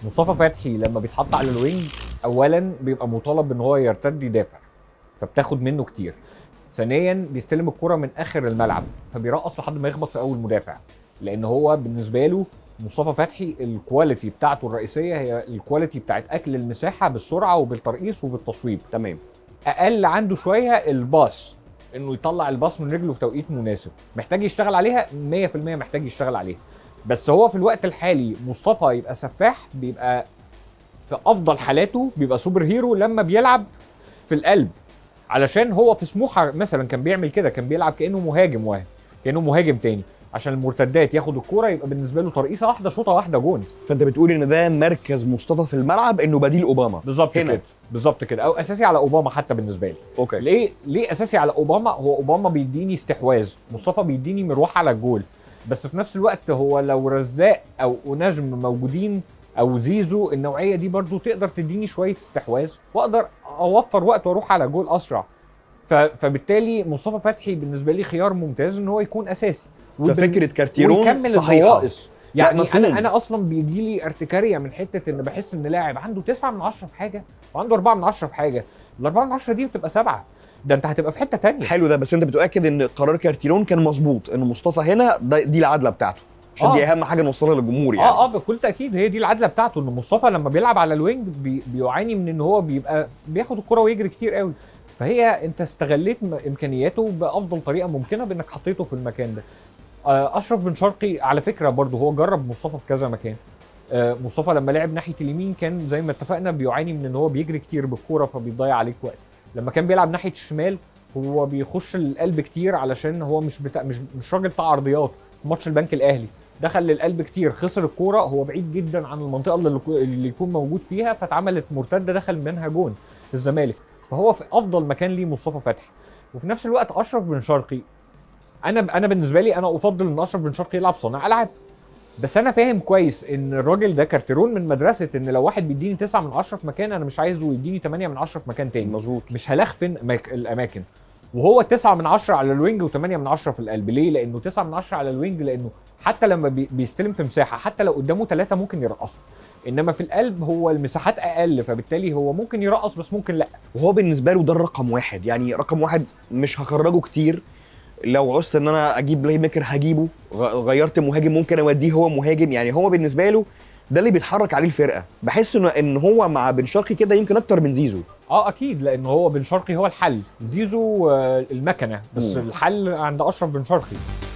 مصطفى فتحي لما بيتحط على الوينج اولا بيبقى مطالب ان هو يرتد يدافع فبتاخد منه كتير ثانيا بيستلم الكرة من اخر الملعب فبيرقص لحد ما يخبط في اول مدافع لان هو بالنسبه له مصطفى فتحي الكواليتي بتاعته الرئيسيه هي الكواليتي بتاعت اكل المساحه بالسرعه وبالترقيص وبالتصويب تمام اقل عنده شويه الباص انه يطلع الباص من رجله في توقيت مناسب محتاج يشتغل عليها 100% محتاج يشتغل عليها بس هو في الوقت الحالي مصطفى يبقى سفاح بيبقى في افضل حالاته بيبقى سوبر هيرو لما بيلعب في القلب علشان هو في سموحه مثلا كان بيعمل كده كان بيلعب كانه مهاجم واحد كانه مهاجم تاني عشان المرتدات ياخد الكوره يبقى بالنسبه له ترقيصه واحده شوطه واحده جون فانت بتقول ان ده مركز مصطفى في الملعب انه بديل اوباما بالظبط هنا. كده بالظبط كده او اساسي على اوباما حتى بالنسبه لي اوكي ليه ليه اساسي على اوباما هو اوباما بيديني استحواذ مصطفى بيديني مروح على الجول بس في نفس الوقت هو لو رزاق او نجم موجودين او زيزو النوعيه دي برضو تقدر تديني شويه استحواذ واقدر اوفر وقت واروح على جول اسرع ف- فبالتالي مصطفى فتحي بالنسبه لي خيار ممتاز ان هو يكون اساسي وبال- ففكره كارتيرون ويكمل صحيحه النواقص يعني مفهوم. انا انا اصلا بيجي لي ارتكاريه من حته ان بحس ان لاعب عنده 9 من 10 في حاجه وعنده 4 من 10 في حاجه ال 4 من 10 دي بتبقى سبعه ده انت هتبقى في حته تانية حلو ده بس انت بتؤكد ان قرار كارتيرون كان مظبوط ان مصطفى هنا ده دي العدله بتاعته عشان آه. دي اهم حاجه نوصلها للجمهور يعني اه اه بكل تاكيد هي دي العدله بتاعته ان مصطفى لما بيلعب على الوينج بي بيعاني من ان هو بيبقى بياخد الكره ويجري كتير قوي فهي انت استغليت م- امكانياته بافضل طريقه ممكنه بانك حطيته في المكان ده آه اشرف بن شرقي على فكره برضه هو جرب مصطفى في كذا مكان آه مصطفى لما لعب ناحيه اليمين كان زي ما اتفقنا بيعاني من ان هو بيجري كتير بالكوره فبيضيع عليك وقت لما كان بيلعب ناحيه الشمال هو بيخش القلب كتير علشان هو مش بتاع مش مش راجل بتاع عرضيات في ماتش البنك الاهلي دخل للقلب كتير خسر الكوره هو بعيد جدا عن المنطقه اللي, اللي يكون موجود فيها فاتعملت مرتده دخل منها جون الزمالك فهو في افضل مكان ليه مصطفى فتحي وفي نفس الوقت اشرف بن شرقي انا انا بالنسبه لي انا افضل ان اشرف بن شرقي يلعب صانع العاب بس انا فاهم كويس ان الراجل ده كارتيرون من مدرسه ان لو واحد بيديني 9 من 10 في مكان انا مش عايزه يديني 8 من 10 في مكان تاني مظبوط مش هلخفن أماك- الاماكن وهو 9 من 10 على الوينج و8 من 10 في القلب ليه لانه 9 من 10 على الوينج لانه حتى لما بي- بيستلم في مساحه حتى لو قدامه ثلاثه ممكن يرقصوا انما في القلب هو المساحات اقل فبالتالي هو ممكن يرقص بس ممكن لا وهو بالنسبه له ده الرقم واحد يعني رقم واحد مش هخرجه كتير لو عوزت ان انا اجيب بلاي ميكر هجيبه غ- غيرت مهاجم ممكن اوديه هو مهاجم يعني هو بالنسبه له ده اللي بيتحرك عليه الفرقه بحس انه ان هو مع بن شرقي كده يمكن اكتر من زيزو اه اكيد لان هو بن شرقي هو الحل زيزو آه، المكنه بس مم. الحل عند اشرف بن شرقي